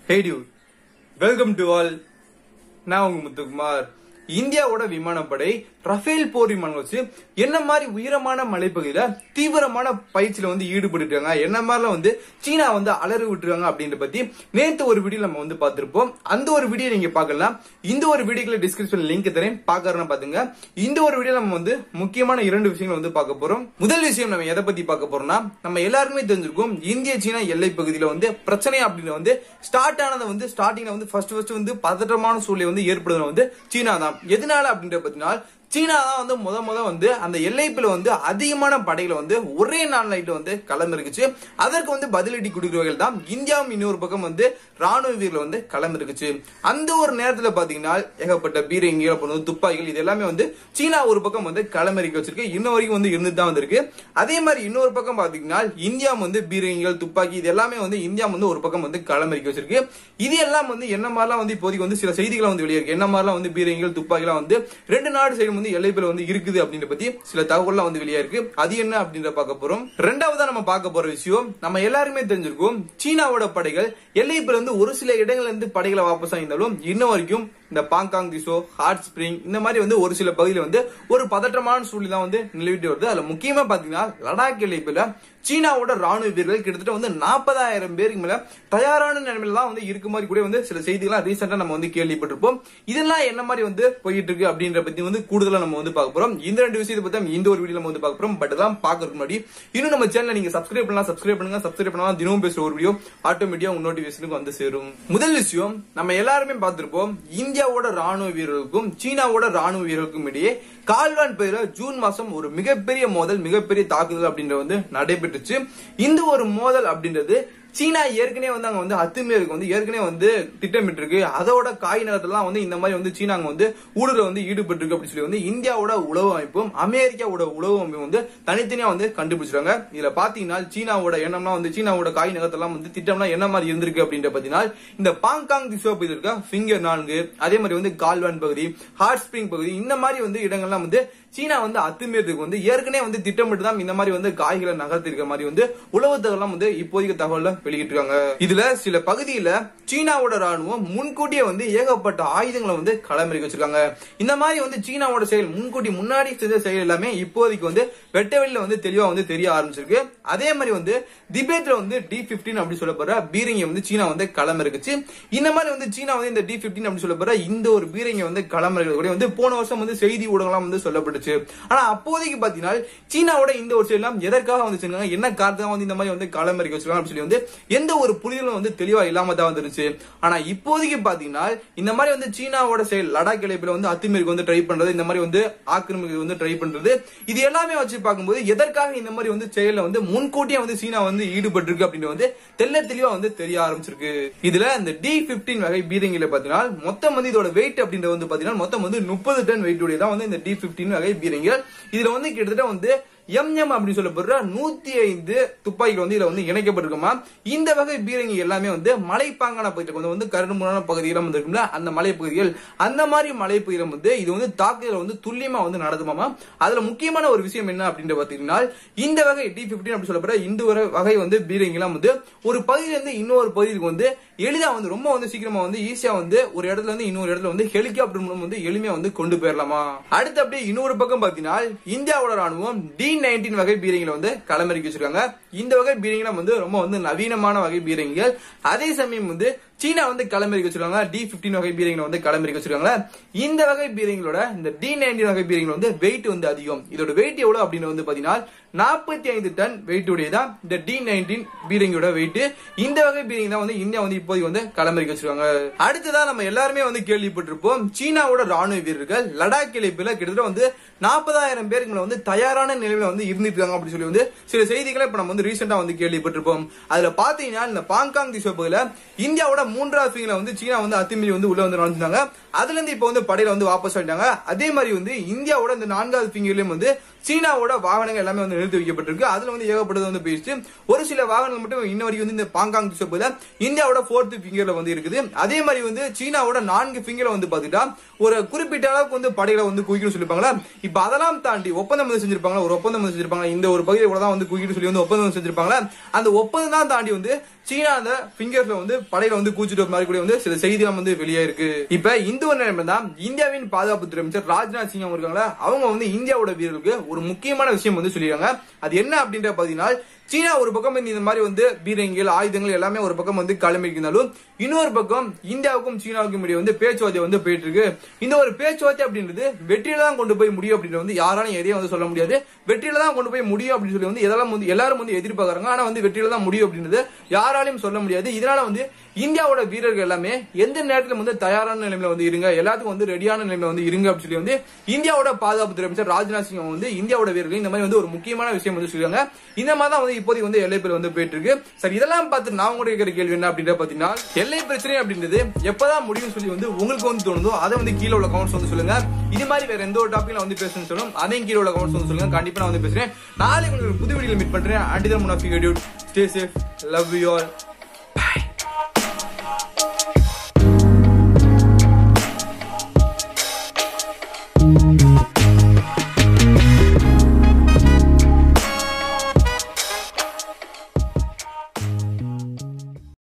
hey dude welcome to all நான் உங்க முத்துக்குமார் இந்தியாவோட விமானப்படை ரஃபேல் போர் விமானம் வச்சு என்ன மாதிரி உயரமான மலைப்பகுதியில தீவிரமான பயிற்சியில வந்து ஈடுபட்டு இருக்காங்க என்ன மாதிரிலாம் வந்து சீனா வந்து அலறி விட்டுருக்காங்க அப்படின்ற பத்தி நேத்து ஒரு வீடியோ நம்ம வந்து பார்த்திருப்போம் அந்த ஒரு வீடியோ நீங்க பார்க்கலாம் இந்த ஒரு வீடியோக்குள்ள டிஸ்கிரிப்ஷன் லிங்க் தரேன் பாக்கறேன் பாத்துங்க இந்த ஒரு வீடியோ நம்ம வந்து முக்கியமான இரண்டு விஷயங்களை வந்து பார்க்க போறோம் முதல் விஷயம் நம்ம எதை பத்தி பார்க்க போறோம்னா நம்ம எல்லாருமே தெரிஞ்சிருக்கோம் இந்திய சீனா எல்லை பகுதியில வந்து பிரச்சனை அப்படின்னு வந்து ஸ்டார்ட் ஆனது வந்து ஸ்டார்டிங்ல வந்து ஃபர்ஸ்ட் ஃபர்ஸ்ட் வந்து பதற்றமான சூழ்நிலை வந்து ஏற்படுறது வந்து சீனா தான் எதனால அப்படின்ற பத்தினா சீனா தான் வந்து முத முத வந்து அந்த எல்லைப்புல வந்து அதிகமான படைகளை வந்து ஒரே நாள் நைட்டு வந்து களமிருக்குச்சு அதற்கு வந்து பதிலடி கொடுக்கிற வகையில் தான் இந்தியாவும் இன்னொரு பக்கம் வந்து ராணுவ வீரர்கள் வந்து களமிருக்குச்சு அந்த ஒரு நேரத்துல பாத்தீங்கன்னா ஏகப்பட்ட பீரங்கி அப்புறம் துப்பாக்கிகள் இது எல்லாமே வந்து சீனா ஒரு பக்கம் வந்து களமிறக்கி வச்சிருக்கு இன்ன வரைக்கும் வந்து இருந்துட்டு தான் வந்திருக்கு அதே மாதிரி இன்னொரு பக்கம் பாத்தீங்கன்னா இந்தியா வந்து பீரங்கிகள் துப்பாக்கி இது எல்லாமே வந்து இந்தியா வந்து ஒரு பக்கம் வந்து களமிறக்கி வச்சிருக்கு இது எல்லாம் வந்து என்ன மாதிரிலாம் வந்து இப்போதைக்கு வந்து சில செய்திகள் வந்து வெளியிருக்கு என்ன மாதிரிலாம் வந்து பீரங்கிகள் துப்பாக்கிலாம் வந்து ரெண்டு நாடு சைடு வந்து எல்லைப்புல வந்து இருக்குது அப்படின்ற பத்தி சில தகவல்லாம் வந்து வெளியா இருக்கு அது என்ன அப்படின்ற பார்க்க போறோம் ரெண்டாவதா நம்ம பார்க்க போற விஷயம் நம்ம எல்லாருமே தெரிஞ்சிருக்கோம் சீனாவோட படைகள் எல்லைப்புல வந்து ஒரு சில இடங்கள்ல இருந்து படைகளை வாபஸ் ஆகியிருந்தாலும் இன்ன வரைக்கும் இந்த பாங்காங் திசோ ஹாட் ஸ்பிரிங் இந்த மாதிரி வந்து ஒரு சில பகுதியில வந்து ஒரு பதற்றமான சூழ்நிலை தான் வந்து நிலவிட்டு வருது அதுல முக்கியமா பாத்தீங்கன்னா லடாக் எல்லைப்புல சீனாவோட ராணுவ வீரர்கள் கிட்டத்தட்ட வந்து நாற்பதாயிரம் பேருக்கு மேல தயாரான நிலைமையில தான் வந்து இருக்கு மாதிரி கூட வந்து சில செய்திகள்லாம் ரீசெண்டா நம்ம வந்து கேள்விப்பட்டிருப்போம் இதெல்லாம் என்ன மாதிரி வந்து போயிட்டு இருக்கு அப்படின்ற பத்தி வந்து கூடுதலா நம்ம வந்து பார்க்க போறோம் இந்த ரெண்டு விஷயத்தை பத்தி இந்த ஒரு வீடியோ நம்ம வந்து பார்க்க போறோம் பட் எல்லாம் பாக்குறதுக்கு முன்னாடி இன்னும் நம்ம சேனல் நீங்க சப்ஸ்கிரைப் பண்ணலாம் சப்ஸ்கிரைப் பண்ணுங்க சப்ஸ்கிரைப் பண்ணலாம் தினமும் பேசுற ஒரு வீடியோ ஆட்டோமேட்டிக்கா உங்க நோட்டிபிகேஷனுக்கு வந்து சேரும் முதல் விஷயம் நம்ம எல்லாருமே பார்த்திருப்போம் இந்தியாவோட ராணுவ வீரர்களுக்கும் சீனாவோட ராணுவ வீரர்களுக்கும் இடையே கால்வான் பெயர ஜூன் மாசம் ஒரு மிகப்பெரிய மோதல் மிகப்பெரிய தாக்குதல் அப்படின்றது வந்து நடைபெற்றுச்சு இந்த ஒரு மோதல் அப்படின்றது சீனா ஏற்கனவே வந்து அங்க வந்து அத்துமீறலுக்கு வந்து ஏற்கனவே வந்து திட்டமிட்டு இருக்கு அதோட காய் நகரத்துலாம் வந்து இந்த மாதிரி வந்து சீனா அங்க வந்து ஊடுருவ வந்து ஈடுபட்டு இருக்கு அப்படின்னு சொல்லி வந்து இந்தியாவோட உளவு அமைப்பும் அமெரிக்காவோட உளவு அமைப்பும் வந்து தனித்தனியா வந்து கண்டுபிடிச்சிருக்காங்க இதுல பாத்தீங்கன்னா சீனாவோட எண்ணம்லாம் வந்து சீனாவோட காய் நகரத்தெல்லாம் வந்து திட்டம்லாம் என்ன மாதிரி இருந்திருக்கு அப்படின்ற பாத்தீங்கன்னா இந்த பாங்காங் திசோ பகுதி இருக்க ஃபிங்கர் நான்கு அதே மாதிரி வந்து கால்வான் பகுதி ஹாட் ஸ்பிரிங் பகுதி இந்த மாதிரி வந்து இடங்கள்லாம் வந்து சீனா வந்து அத்துமீறதுக்கு வந்து ஏற்கனவே வந்து திட்டமிட்டு தான் இந்த மாதிரி வந்து காய்களை நகர்த்திருக்க மாதிரி வந்து உளவு தகவலாம் வந்து இப்போதைக்கு தகவல்ல வெளியிட்டிருக்காங்க இதுல சில பகுதியில சீனாவோட ராணுவம் முன்கூட்டியே வந்து ஏகப்பட்ட ஆயுதங்களை வந்து களமிறக்கி வச்சிருக்காங்க இந்த மாதிரி வந்து சீனாவோட செயல் முன்கூட்டி முன்னாடி செஞ்ச செயல் எல்லாமே இப்போதைக்கு வந்து வெட்ட வெளியில வந்து தெளிவா வந்து தெரிய ஆரம்பிச்சிருக்கு அதே மாதிரி வந்து திபேட்ல வந்து டி பிப்டீன் அப்படி சொல்லப்படுற பீரங்கி வந்து சீனா வந்து களமிறக்குச்சு இந்த மாதிரி வந்து சீனா வந்து இந்த டி பிப்டீன் அப்படி சொல்லப்படுற இந்த ஒரு பீரங்கி வந்து களமிறக்கிறது கூட வந்து போன வருஷம் வந்து செய்தி ஊடகம்லாம் வந்து சொல்லப்பட்டுச்சு ஆனா அப்போதைக்கு பாத்தீங்கன்னா சீனாவோட இந்த ஒரு செயல் எல்லாம் எதற்காக வந்து செஞ்சாங்க என்ன காரணம் வந்து இந்த மாதிரி வந்து களமிறக்கி வச்சிருக்காங்க அப்படின்னு சொல்லி வந்து எந்த ஒரு புரிதலும் வந்து தெளிவா இல்லாம தான் வந்துருச்சு ஆனா இப்போதைக்கு பாத்தீங்கன்னா இந்த மாதிரி வந்து சீனாவோட செயல் லடாக் இழைப்புல வந்து அத்துமீறி வந்து ட்ரை பண்றது இந்த மாதிரி வந்து ஆக்கிரமிக்க வந்து ட்ரை பண்றது இது எல்லாமே வச்சு பார்க்கும்போது எதற்காக இந்த மாதிரி வந்து செயல்ல வந்து முன்கூட்டியே வந்து சீனா வந்து ஈடுபட்டு இருக்கு அப்படின்னு வந்து தெல்ல தெளிவா வந்து தெரிய ஆரம்பிச்சிருக்கு இதுல இந்த டி பிப்டீன் வகை பீரங்கில பாத்தீங்கன்னா மொத்தம் வந்து இதோட வெயிட் அப்படின்றது வந்து பாத்தீங்கன்னா மொத்தம் வந்து முப்பது டன் வெயிட் உடையதான் வந்து இந்த டி பிப்டீன் வகை பீரங்கிகள் இதுல வந்து கிட்டத்தட்ட வந்து எம்எம் அப்படின்னு சொல்லப்படுற நூத்தி ஐந்து துப்பாக்கிகள் வந்து இதுல வந்து இணைக்கப்பட்டிருக்குமா இந்த வகை பீரங்கி எல்லாமே வந்து மலைப்பாங்கான பகுதியில் வந்து வந்து கரும்புறான பகுதியில வந்து இருக்கும்ல அந்த மலைப்பகுதிகள் அந்த மாதிரி மலைப்பகுதியில வந்து இது வந்து தாக்குதல வந்து துல்லியமா வந்து நடத்துமாமா அதுல முக்கியமான ஒரு விஷயம் என்ன அப்படின்னு பாத்தீங்கன்னா இந்த வகை டி பிப்டீன் அப்படி சொல்லப்படுற இந்த ஒரு வகை வந்து பீரங்கி எல்லாம் வந்து ஒரு பகுதியில இருந்து இன்னொரு பகுதிக்கு வந்து எளிதா வந்து ரொம்ப வந்து சீக்கிரமா வந்து ஈஸியா வந்து ஒரு இடத்துல இருந்து இன்னொரு இடத்துல வந்து ஹெலிகாப்டர் மூலம் வந்து எளிமையா வந்து கொண்டு போயிடலாமா அடுத்து அப்படியே இன்னொரு பக்கம் பாத்தீங்கன்னா இந்தியாவோட ராணுவம் டி நைன்டீன் வகை பீரங்கில வந்து களமிறக்கி வச்சிருக்காங்க இந்த வகை பீரங்கிலாம் வந்து ரொம்ப வந்து நவீனமான வகை பீரங்கிகள் அதே சமயம் வந்து சீனா வந்து களமிறக்கி வச்சிருக்காங்க டி பிப்டீன் வகை பீரங்கில வந்து களமிறக்கி வச்சிருக்காங்க இந்த வகை பீரங்கிலோட இந்த டி நைன்டீன் வகை பீரங்கில வந்து வெயிட் வந்து அதிகம் இதோட வெயிட் எவ்வளவு அப்படின்னு வந்து பாத்தீங்கன்னா நாற்பத்தி ஐந்து டன் வெயிட் உடையதான் இந்த டி நைன்டீன் பீரங்கியோட வெயிட் இந்த வகை பீரங்கி தான் வந்து இந்தியா வந்து இப்போதைக்கு வந்து களமிறக்கி வச்சிருக்காங்க அடுத்ததா நம்ம எல்லாருமே வந்து கேள்விப்பட்டிருப்போம் சீனாவோட ராணுவ வீரர்கள் லடாக் இழைப்புல கிட்டத்தட்ட வந்து நாற்பதாயிரம் பேருக்கு மேல வந்து தயாரான நிலையில வந்து இருந்துட்டு இருக்காங்க அப்படின்னு சொல்லி வந்து சில செய்திகளை இப்ப நம்ம வந்து ரீசெண்டா வந்து கேள்விப்பட்டிருப்போம் அதுல பாத்தீங்கன்னா இந்த பாங்காங் திசை பகுதியில இந்தியாவோட மூன்றாவது ஃபீங்ல வந்து சீனா வந்து அத்துமீறி வந்து உள்ள வந்து நுழைஞ்சாங்க அதுல இருந்து இப்ப வந்து படையில வந்து வாபஸ் ஆயிட்டாங்க அதே மாதிரி வந்து இந்தியாவோட இந்த நான்காவது ஃபிங்கர்லயும் வந்து சீனாவோட வாகனங்கள் எல்லாமே வந்து நிறுத்தி வைக்கப்பட்டிருக்கு அதுல வந்து ஏகப்பட்டது வந்து பேசிட்டு ஒரு சில வாகனங்கள் மட்டும் இன்ன வரைக்கும் வந்து இந்த பாங்காங் திசைப்புல இந்தியாவோட போர்த் ஃபிங்கர்ல வந்து இருக்குது அதே மாதிரி வந்து சீனாவோட நான்கு ஃபிங்கர்ல வந்து பாத்துட்டா ஒரு குறிப்பிட்ட அளவுக்கு வந்து படைகளை வந்து குவிக்கணும் சொல்லிருப்பாங்களா இப்ப அதெல்லாம் தாண்டி ஒப்பந்தம் வந்து செஞ்சிருப்பாங்க ஒரு ஒப்பந்தம் வந்து செஞ்சிருப்பாங்க இந்த ஒரு பகுதியை கூட தான் வந்து குவிக்கணும் சொல்லி வந்து ஒப்பந்தம் செஞ்சிருப்பாங்களா அந்த ஒப்பந்தம் தான் தாண்டி வந்து சீனா அந்த பிங்கர்ஸ்ல வந்து படையில வந்து கூச்சிட்டு மாதிரி கூட வந்து சில செய்திலாம் வந்து வெளியே இருக்கு இப்ப இந்த ஒரு நிலைமை தான் இந்தியாவின் பாதுகாப்புத்துறை அமைச்சர் ராஜ்நாத் சிங் அவங்க இருக்காங்களா அவங்க வந்து இந்தியாவோட வீரர்களுக்கு ஒரு முக்கியமான விஷயம் வந்து சொல்லியிருக்காங்க அது என்ன அப்படின்ற பாத்தீங்கன்னா சீனா ஒரு பக்கம் வந்து இந்த மாதிரி வந்து பீரங்கிகள் ஆயுதங்கள் எல்லாமே ஒரு பக்கம் வந்து கிளம்பிருந்தாலும் இன்னொரு பக்கம் இந்தியாவுக்கும் சீனாவுக்கும் இடையே வந்து பேச்சுவார்த்தை வந்து போயிட்டு இருக்கு இந்த ஒரு பேச்சுவார்த்தை அப்படின்றது வெற்றியில தான் கொண்டு போய் முடியும் அப்படின்றது வந்து யாராலும் எதையும் வந்து சொல்ல முடியாது வெற்றியில தான் கொண்டு போய் முடியும் அப்படின்னு சொல்லி வந்து எதெல்லாம் வந்து எல்லாரும் வந்து எதிர்பார்க்கறாங்க ஆனா வந்து வெற்றியில தான் முடியும் அப்படின்றது யாராலையும் சொல்ல முடியாது இதனால வந்து இந்தியாவோட வீரர்கள் எல்லாமே எந்த நேரத்துல வந்து தயாரான நிலைமையில வந்து இருங்க எல்லாத்துக்கும் வந்து ரெடியான நிலைமையில வந்து இருங்க அப்படின்னு சொல்லி வந்து இந்தியாவோட பாதுகாப்புத்துறை அமைச்சர் ராஜ்நாத் சிங் வந்து இந்தியாவோட வீரர்கள் இந்த மாதிரி வந்து ஒரு முக்கியமான விஷயம் வந்து சொல்லுவாங்க இந்த மாதிரி தான் வந்து இப்போதைக்கு வந்து எல்லை வந்து போயிட்டு இருக்கு சரி இதெல்லாம் பார்த்து நான் கூட கேட்கிற கேள்வி என்ன அப்படின்ற பாத்தீங்கன்னா எல்லை பிரச்சனை அப்படின்றது எப்பதான் முடியும் சொல்லி வந்து உங்களுக்கு வந்து தோணுதோ அதை வந்து கீழே உள்ள கமெண்ட்ஸ் வந்து சொல்லுங்க இது மாதிரி வேற எந்த ஒரு டாபிக்ல வந்து பேசணும்னு சொல்லும் அதையும் கீழே உள்ள கமெண்ட்ஸ் வந்து சொல்லுங்க கண்டிப்பா நான் வந்து பேசுறேன் நாளைக்கு உங்களுக்கு ஒரு புது வீடியோ மீட் பண்றேன் அண்டிதர் முனாஃபி video stay safe love you all